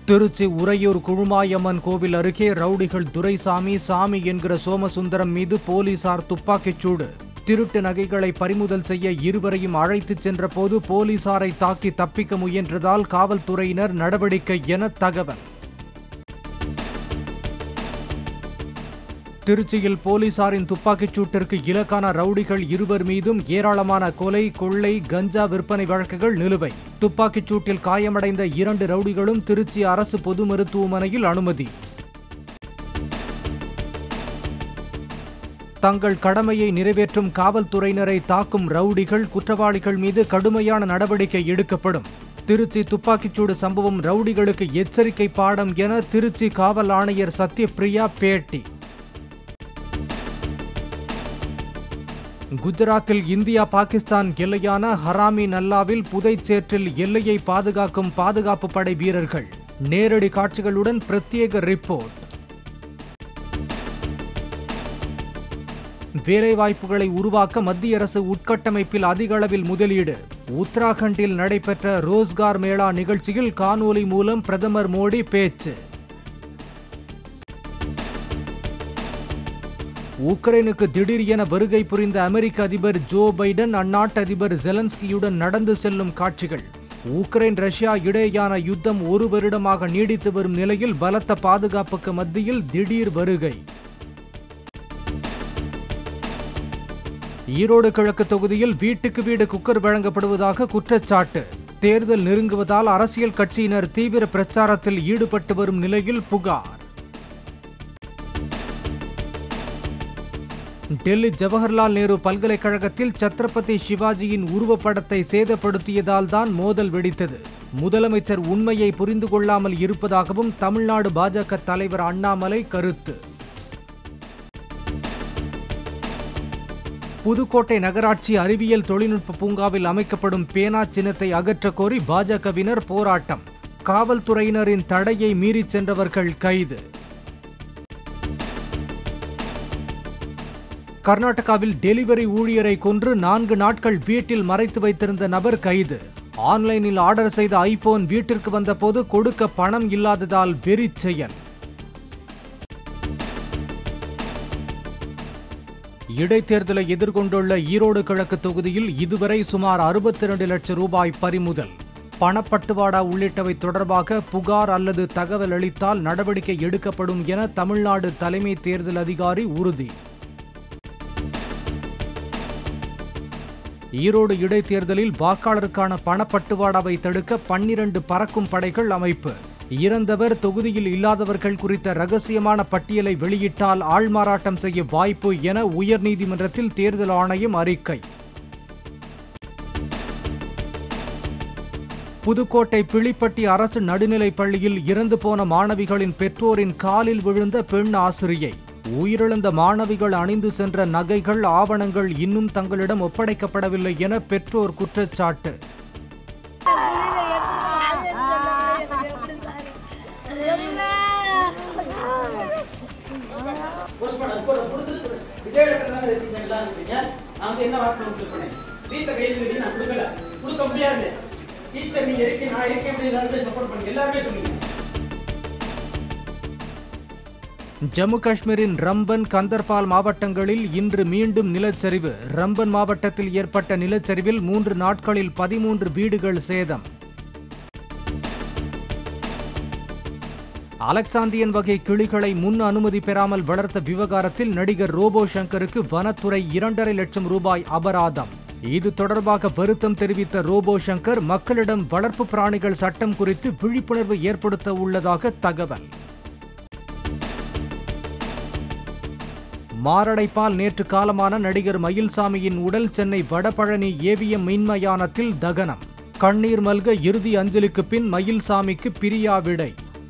திருச்சி உறையூர் குழுமாயம்மன் கோவில் அருகே ரவுடிகள் துரைசாமி சாமி என்கிற சோமசுந்தரம் மீது போலீசார் துப்பாக்கிச் சூடு திருட்டு நகைகளை பறிமுதல் செய்ய இருவரையும் அழைத்துச் சென்றபோது போலீசாரை தாக்கி தப்பிக்க முயன்றதால் காவல்துறையினர் நடவடிக்கை என தகவல் திருச்சியில் போலீசாரின் துப்பாக்கிச் சூட்டிற்கு இலக்கான ரவுடிகள் இருவர் மீதும் ஏராளமான கொலை கொள்ளை கஞ்சா விற்பனை வழக்குகள் நிலுவை துப்பாக்கிச் சூட்டில் காயமடைந்த இரண்டு ரவுடிகளும் திருச்சி அரசு பொது மருத்துவமனையில் அனுமதி தங்கள் கடமையை நிறைவேற்றும் காவல்துறையினரை தாக்கும் ரவுடிகள் குற்றவாளிகள் மீது கடுமையான நடவடிக்கை எடுக்கப்படும் திருச்சி துப்பாக்கிச்சூடு சம்பவம் ரவுடிகளுக்கு எச்சரிக்கை பாடம் என திருச்சி காவல் ஆணையர் சத்யபிரியா பேட்டி குஜராத்தில் இந்தியா பாகிஸ்தான் எல்லையான ஹராமி நல்லாவில் புதைச்சேற்றில் எல்லையை பாதுகாக்கும் பாதுகாப்பு படை வீரர்கள் நேரடி காட்சிகளுடன் பிரத்யேக ரிப்போர்ட் வேலைவாய்ப்புகளை உருவாக்க மத்திய அரசு உட்கட்டமைப்பில் அதிக அளவில் முதலீடு உத்தராகண்டில் நடைபெற்ற ரோஸ்கார் மேளா நிகழ்ச்சியில் காணொலி மூலம் பிரதமர் மோடி பேச்சு உக்ரைனுக்கு திடீர் என வருகை புரிந்த அமெரிக்க அதிபர் ஜோ பைடன் அந்நாட்டு அதிபர் ஜெலன்ஸ்கியுடன் நடந்து செல்லும் காட்சிகள் உக்ரைன் ரஷ்யா இடையேயான யுத்தம் ஒரு வருடமாக நீடித்து வரும் நிலையில் பலத்த பாதுகாப்புக்கு மத்தியில் திடீர் வருகை ஈரோடு கிழக்கு தொகுதியில் வீட்டுக்கு வீடு குக்கர் வழங்கப்படுவதாக குற்றச்சாட்டு தேர்தல் நெருங்குவதால் அரசியல் கட்சியினர் தீவிர பிரச்சாரத்தில் ஈடுபட்டு வரும் நிலையில் புகார் டெல்லி ஜவஹர்லால் நேரு பல்கலைக்கழகத்தில் சத்ரபதி சிவாஜியின் உருவப்படத்தை சேதப்படுத்தியதால் தான் மோதல் வெடித்தது முதலமைச்சர் உண்மையை புரிந்து கொள்ளாமல் இருப்பதாகவும் தமிழ்நாடு பாஜக தலைவர் அண்ணாமலை கருத்து புதுக்கோட்டை நகராட்சி அறிவியல் தொழில்நுட்ப பூங்காவில் அமைக்கப்படும் பேனா சின்னத்தை அகற்ற கோரி பாஜகவினர் போராட்டம் காவல்துறையினரின் தடையை மீறிச் சென்றவர்கள் கைது கர்நாடகாவில் டெலிவரி ஊழியரை கொன்று நான்கு நாட்கள் வீட்டில் மறைத்து வைத்திருந்த நபர் கைது ஆன்லைனில் ஆர்டர் செய்த ஐபோன் வீட்டிற்கு வந்தபோது கொடுக்க பணம் இல்லாததால் வெறி செயல் இடைத்தேர்தலை எதிர்கொண்டுள்ள ஈரோடு கிழக்கு தொகுதியில் இதுவரை சுமார் அறுபத்தி இரண்டு லட்சம் ரூபாய் பறிமுதல் பணப்பட்டுவாடா உள்ளிட்டவை தொடர்பாக புகார் அல்லது தகவல் அளித்தால் நடவடிக்கை எடுக்கப்படும் என தமிழ்நாடு தலைமை தேர்தல் அதிகாரி உறுதி ஈரோடு இடைத்தேர்தலில் வாக்காளருக்கான பணப்பட்டுவாடாவை தடுக்க பன்னிரண்டு பறக்கும் படைகள் அமைப்பு இறந்தவர் தொகுதியில் இல்லாதவர்கள் குறித்த ரகசியமான பட்டியலை வெளியிட்டால் ஆள்மாறாட்டம் செய்ய வாய்ப்பு என உயர்நீதிமன்றத்தில் தேர்தல் ஆணையம் அறிக்கை புதுக்கோட்டை பிளிப்பட்டி அரசு நடுநிலைப் பள்ளியில் இறந்து போன மாணவிகளின் பெற்றோரின் காலில் விழுந்த பெண் ஆசிரியை உயிரிழந்த மாணவிகள் அணிந்து சென்ற நகைகள் ஆவணங்கள் இன்னும் தங்களிடம் ஒப்படைக்கப்படவில்லை என பெற்றோர் குற்றச்சாட்டு போஸ்ட்மார்ட்டம் ரிப்போர்ட் கொடுத்துட்டு இதே இடத்துல தான் இருக்கீங்க எல்லாரும் இருக்கீங்க நான் வந்து என்ன வாக்கு கொடுத்து பண்ணேன் வீட்டில் கையில் எழுதி நான் கொடுக்கல கொடுக்க முடியாது டீச்சர் நீங்க இருக்கீங்க நான் இருக்கேன் அப்படி எல்லாருமே சப்போர்ட் பண்ணி எல்லாருமே சொன்னீங்க ஜம்மு காஷ்மீரின் ரம்பன் கந்தர்பால் மாவட்டங்களில் இன்று மீண்டும் நிலச்சரிவு ரம்பன் மாவட்டத்தில் ஏற்பட்ட நிலச்சரிவில் மூன்று நாட்களில் பதிமூன்று வீடுகள் சேதம் அலெக்சாந்தியன் வகை கிளிகளை முன் அனுமதி பெறாமல் வளர்த்த விவகாரத்தில் நடிகர் ரோபோ சங்கருக்கு வனத்துறை இரண்டரை லட்சம் ரூபாய் அபராதம் இது தொடர்பாக வருத்தம் தெரிவித்த ரோபோ சங்கர் மக்களிடம் வளர்ப்பு பிராணிகள் சட்டம் குறித்து விழிப்புணர்வு ஏற்படுத்த உள்ளதாக தகவல் மாரடைப்பால் நேற்று காலமான நடிகர் மயில்சாமியின் உடல் சென்னை வடபழனி ஏவிஎம் மின்மயானத்தில் தகனம் கண்ணீர் மல்க இறுதி அஞ்சலிக்கு பின் மயில்சாமிக்கு பிரியா விடை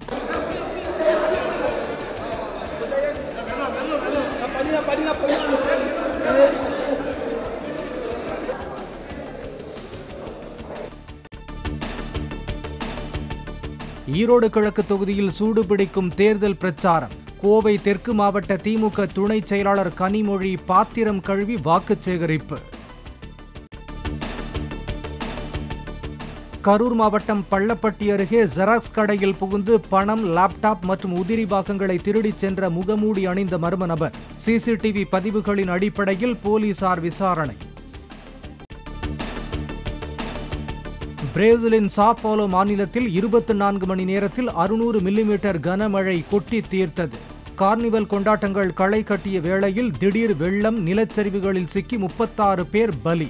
ஈரோடு கிழக்கு தொகுதியில் சூடுபிடிக்கும் தேர்தல் பிரச்சாரம் கோவை தெற்கு மாவட்ட திமுக துணை செயலாளர் கனிமொழி பாத்திரம் கழுவி வாக்கு சேகரிப்பு கரூர் மாவட்டம் பள்ளப்பட்டி அருகே ஜெராக்ஸ் கடையில் புகுந்து பணம் லேப்டாப் மற்றும் உதிரி பாகங்களை திருடிச் சென்ற முகமூடி அணிந்த மர்ம நபர் சிசிடிவி பதிவுகளின் அடிப்படையில் போலீசார் விசாரணை பிரேசிலின் சாப்பாலோ மாநிலத்தில் இருபத்தி நான்கு மணி நேரத்தில் அறுநூறு மில்லிமீட்டர் கனமழை கொட்டி தீர்த்தது கார்னிவல் கொண்டாட்டங்கள் களை கட்டிய வேளையில் திடீர் வெள்ளம் நிலச்சரிவுகளில் சிக்கி முப்பத்தாறு பேர் பலி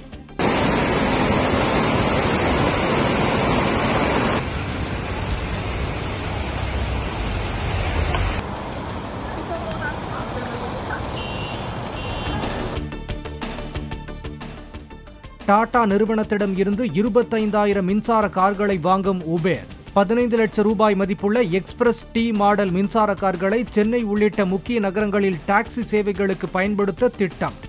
டாடா நிறுவனத்திடம் இருந்து இருபத்தைந்தாயிரம் மின்சார கார்களை வாங்கும் உபேர் பதினைந்து லட்சம் ரூபாய் மதிப்புள்ள எக்ஸ்பிரஸ் டி மாடல் மின்சார கார்களை சென்னை உள்ளிட்ட முக்கிய நகரங்களில் டாக்ஸி சேவைகளுக்கு பயன்படுத்த திட்டம்